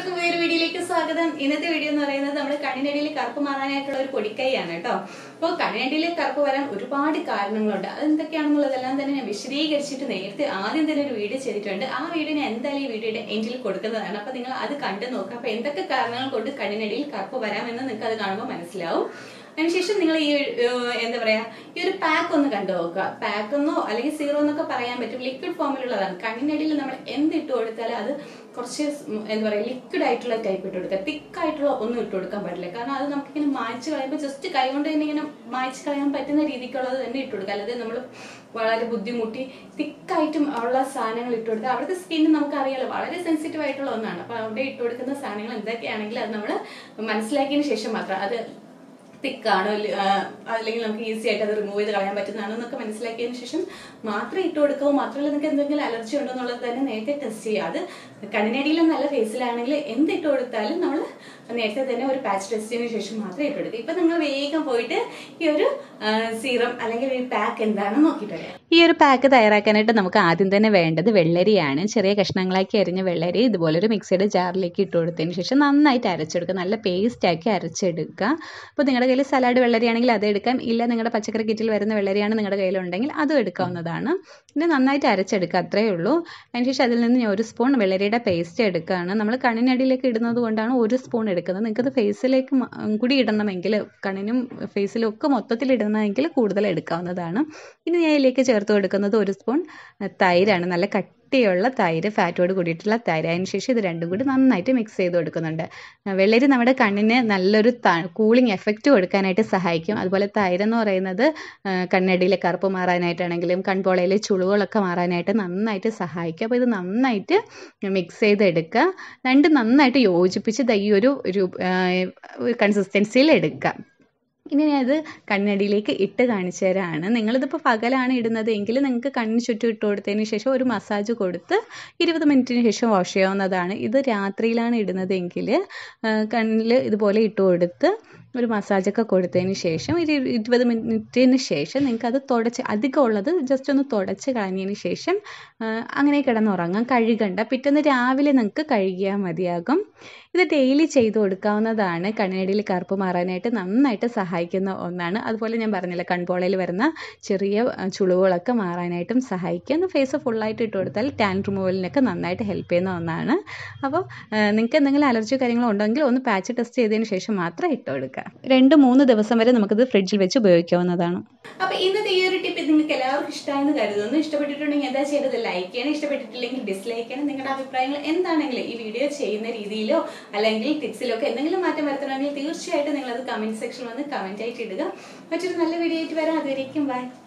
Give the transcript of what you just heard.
എല്ലാവർക്കും വേറെ വീഡിയോയിലേക്ക് സ്വാഗതം ഇന്നത്തെ വീഡിയോ എന്ന് പറയുന്നത് നമ്മുടെ കണ്ണിനടിയിൽ കറുപ്പ് മാറാനായിട്ടുള്ള ഒരു പൊടിക്കൈയാണ് കേട്ടോ അപ്പോൾ കണ്ണിനടിയിൽ കറുപ്പ് വരാൻ ഒരുപാട് കാരണങ്ങളുണ്ട് അതെന്തൊക്കെയാണെന്നുള്ളതെല്ലാം തന്നെ ഞാൻ വിശദീകരിച്ചിട്ട് നേരത്തെ ആദ്യം തന്നെ ഒരു വീഡിയോ ചെയ്തിട്ടുണ്ട് ആ വീഡിയോ ഞാൻ എന്തായാലും ഈ വീഡിയോയുടെ എൻഡിൽ കൊടുക്കുന്നതാണ് അപ്പൊ നിങ്ങൾ അത് കണ്ടു നോക്കുക അപ്പൊ എന്തൊക്കെ കാരണങ്ങൾ കൊണ്ട് കണ്ണിനടിയിൽ കറുപ്പ് വരാമെന്ന് നിങ്ങൾക്ക് അത് കാണുമ്പോൾ മനസ്സിലാവും അതിനുശേഷം നിങ്ങൾ ഈ ഏഹ്, എന്താ പറയാ ഈ ഒരു പാക്ക് ഒന്ന് കണ്ടു നോക്കുക പാക്ക് എന്നോ അല്ലെങ്കിൽ സീറോ എന്നൊക്കെ പറയാൻ പറ്റും ലിക്വിഡ് ഫോമിലുള്ളതാണ് കണ്ണിനടിയിൽ നമ്മൾ എന്ത് ഇട്ട് കൊടുത്താലും അത് കുറച്ച് സ്- എന്താ പറയാ ലിക്വിഡ് ആയിട്ടുള്ള ടൈപ്പ് ഇട്ട് കൊടുക്കുക തിക്ക് ആയിട്ടുള്ള ഒന്നും ഇട്ട് കൊടുക്കാൻ പാടില്ല കാരണം അത് നമുക്കിങ്ങനെ മായ്ച്ച് കളയുമ്പോൾ ജസ്റ്റ് കൈ കൊണ്ട് തന്നെ ഇങ്ങനെ മായ്ച്ച് കളയാൻ പറ്റുന്ന രീതിക്കുള്ളത് തന്നെ ഇട്ട് കൊടുക്കുക അല്ലാതെ നമ്മൾ വളരെ ബുദ്ധിമുട്ടി തിക്കായിട്ടും ഉള്ള സാധനങ്ങൾ ഇട്ട് കൊടുക്കുക അവിടുത്തെ സ്കിൻ നമുക്ക് അറിയാലോ വളരെ സെൻസിറ്റീവ് ആയിട്ടുള്ള ഒന്നാണ് അപ്പൊ അവിടെ ഇട്ട് കൊടുക്കുന്ന സാധനങ്ങൾ എന്തൊക്കെയാണെങ്കിലും അത് നമ്മൾ മനസ്സിലാക്കിയതിന് ശേഷം മാത്രം അത് തിക്കാണോ അല്ലെങ്കിൽ നമുക്ക് ഈസി ആയിട്ട് അത് റിമൂവ് ചെയ്ത് കളയാൻ പറ്റുന്നതാണോ എന്നൊക്കെ മനസ്സിലാക്കിയതിന് ശേഷം മാത്രം ഇട്ട് കൊടുക്കാവോ മാത്രമല്ല നിങ്ങൾക്ക് എന്തെങ്കിലും അലർജി ഉണ്ടോ എന്നുള്ളത് തന്നെ നേരത്തെ ടെസ്റ്റ് ചെയ്യുക അത് കണ്ണിനടിയിലും നല്ല ഫേസിലാണെങ്കിൽ എന്ത് ഇട്ട് കൊടുത്താലും നമ്മൾ നേരത്തെ തന്നെ ഒരു പാച്ച് ടെസ്റ്റിന് ശേഷം മാത്രം ഇട്ട് കൊടുക്കുക ഇപ്പൊ നിങ്ങൾ വേഗം പോയിട്ട് ഈ ഒരു സീറം അല്ലെങ്കിൽ ഈ പാക്ക് എന്താണെന്ന് നോക്കിയിട്ട് വരാം ഈ ഒരു പാക്ക് തയ്യാറാക്കാനായിട്ട് നമുക്ക് ആദ്യം തന്നെ വേണ്ടത് വെള്ളരിയാണ് ചെറിയ കഷ്ണങ്ങളാക്കി അരിഞ്ഞ വെള്ളരി ഇതുപോലെ ഒരു മിക്സിയുടെ ജാറിലേക്ക് ഇട്ട് കൊടുത്തതിന് ശേഷം നന്നായിട്ട് അരച്ചെടുക്കുക നല്ല പേസ്റ്റ് ആക്കി അരച്ചെടുക്കുക അപ്പോൾ നിങ്ങളുടെ കയ്യിൽ സലാഡ് വെള്ളരിയാണെങ്കിൽ അത് എടുക്കാം ഇല്ല നിങ്ങളുടെ പച്ചക്കറി കിറ്റിൽ വരുന്ന വെള്ളരിയാണ് നിങ്ങളുടെ കയ്യിലുണ്ടെങ്കിൽ അതും എടുക്കാവുന്നതാണ് ഇത് നന്നായിട്ട് അരച്ചെടുക്കുക അത്രയേ ഉള്ളൂ അതിനുശേഷം അതിൽ നിന്ന് ഞാൻ ഒരു സ്പൂൺ വെള്ളരിയുടെ പേസ്റ്റ് എടുക്കുകയാണ് നമ്മൾ കണ്ണിനടിയിലേക്ക് ഇടുന്നത് കൊണ്ടാണ് ഒരു സ്പൂൺ എടുക്കുന്നത് നിങ്ങൾക്കത് ഫേസിലേക്ക് മ- കൂടി ഇടണമെങ്കിൽ കണ്ണിനും ഫേസിലും ഒക്കെ മൊത്തത്തിൽ ഇടണമെങ്കിൽ കൂടുതൽ എടുക്കാവുന്നതാണ് ഇനി ഞാൻ ഇതിലേക്ക് ചേർത്ത് കൊടുക്കുന്നത് ഒരു സ്പൂൺ തൈരാണ് നല്ല കട്ടിയുള്ള തൈര് ഫാറ്റോട് കൂടിയിട്ടുള്ള തൈര് അതിന് ശേഷം ഇത് രണ്ടും കൂടി നന്നായിട്ട് മിക്സ് ചെയ്ത് കൊടുക്കുന്നുണ്ട് വെള്ളരി നമ്മുടെ കണ്ണിന് നല്ലൊരു കൂളിംഗ് എഫക്റ്റ് കൊടുക്കാനായിട്ട് സഹായിക്കും അതുപോലെ തൈര് എന്ന് പറയുന്നത് ആ, കണ്ണടിയിലെ കറുപ്പ് മാറാനായിട്ടാണെങ്കിലും കൺപോളയിലെ ചുളിവുകളൊക്കെ മാറാനായിട്ട് നന്നായിട്ട് സഹായിക്കും അപ്പോൾ ഇത് നന്നായിട്ട് മിക്സ് ചെയ്തെടുക്കുക രണ്ട് നന്നായിട്ട് യോജിപ്പിച്ച് ദാ ഈ ഒരു കൺസിസ്റ്റൻസിയിൽ എടുക്കുക ഇനി ഞാൻ ഇത് കണ്ണടിയിലേക്ക് ഇട്ട് കാണിച്ചു തരാണ് നിങ്ങളിതിപ്പോൾ പകലാണ് ഇടുന്നത് എങ്കിൽ നിങ്ങൾക്ക് കണ്ണിന് ചുറ്റും ഇട്ട് കൊടുത്തതിന് ശേഷം ഒരു മസാജ് കൊടുത്ത് ഇരുപത് മിനിറ്റിന് ശേഷം വാഷ് ചെയ്യാവുന്നതാണ് ഇത് രാത്രിയിലാണ് ഇടുന്നതെങ്കിൽ കണ്ണിൽ ഇതുപോലെ ഇട്ട് കൊടുത്ത് ഒരു മസാജൊക്കെ കൊടുത്തതിന് ശേഷം ഒരു ഇരുപത് മിനിറ്റിന് ശേഷം നിങ്ങൾക്ക് അത് തുടച്ച് അധികം ഉള്ളത് ജസ്റ്റ് ഒന്ന് തുടച്ച് കളഞ്ഞതിന് ശേഷം ആ, അങ്ങനെ കിടന്നുറങ്ങാം കഴുകണ്ട പിറ്റേന്ന് രാവിലെ നിങ്ങൾക്ക് കഴുകിയാൽ മതിയാകും ഇത് ഡെയിലി ചെയ്ത് കൊടുക്കാവുന്നതാണ് കണ്ണിനടിയിൽ കറുപ്പ് മാറാനായിട്ട് നന്നായിട്ട് സഹായിക്കുന്ന ഒന്നാണ് അതുപോലെ ഞാൻ പറഞ്ഞില്ല കൺപോളയിൽ വരുന്ന ചെറിയ ആ, ചുളിവുകളൊക്കെ മാറാനായിട്ടും സഹായിക്കും ഒന്ന് ഫേസ് ഫുള്ളായിട്ട് ഇട്ട് കൊടുത്താൽ ടാൻ റിമൂവലിനൊക്കെ നന്നായിട്ട് ഹെൽപ്പ് ചെയ്യുന്ന ഒന്നാണ് അപ്പോൾ നിങ്ങൾക്ക് എന്തെങ്കിലും അലർജി കാര്യങ്ങളോ ഉണ്ടെങ്കിൽ ഒന്ന് പാച്ച് ടെസ്റ്റ് ചെയ്തതിന് ശേഷം മാത്രം ഇട്ട് കൊടുക്കുക രണ്ട് മൂന്ന് ദിവസം വരെ നമുക്കിത് ഫ്രിഡ്ജിൽ വെച്ച് ഉപയോഗിക്കാവുന്നതാണ് അപ്പൊ ഇന്നത്തെ ഈ ഒരു ടിപ്പ് നിങ്ങൾക്ക് എല്ലാവർക്കും ഇഷ്ടമായെന്ന് കരുതുന്നു ഇഷ്ടപ്പെട്ടിട്ടുണ്ടെങ്കിൽ എന്താ ചെയ്യേണ്ടത് ലൈക്ക് ചെയ്യണം ഇഷ്ടപ്പെട്ടിട്ടില്ലെങ്കിൽ ഡിസ്ലൈക്ക് ചെയ്യണം നിങ്ങളുടെ അഭിപ്രായങ്ങൾ എന്താണെങ്കിലും ഈ വീഡിയോ ചെയ്യുന്ന രീതിയിലോ അല്ലെങ്കിൽ ടിപ്സിലോ ഒക്കെ എന്തെങ്കിലും മാറ്റം വരുത്തണമെങ്കിൽ തീർച്ചയായിട്ടും നിങ്ങൾ അത് കമന്റ് സെക്ഷനിൽ വന്ന് കമന്റ് ആയിട്ട് ഇടുക മറ്റൊരു നല്ല വീഡിയോ ആയിട്ട് വരാം അതുവരേക്കും ബൈ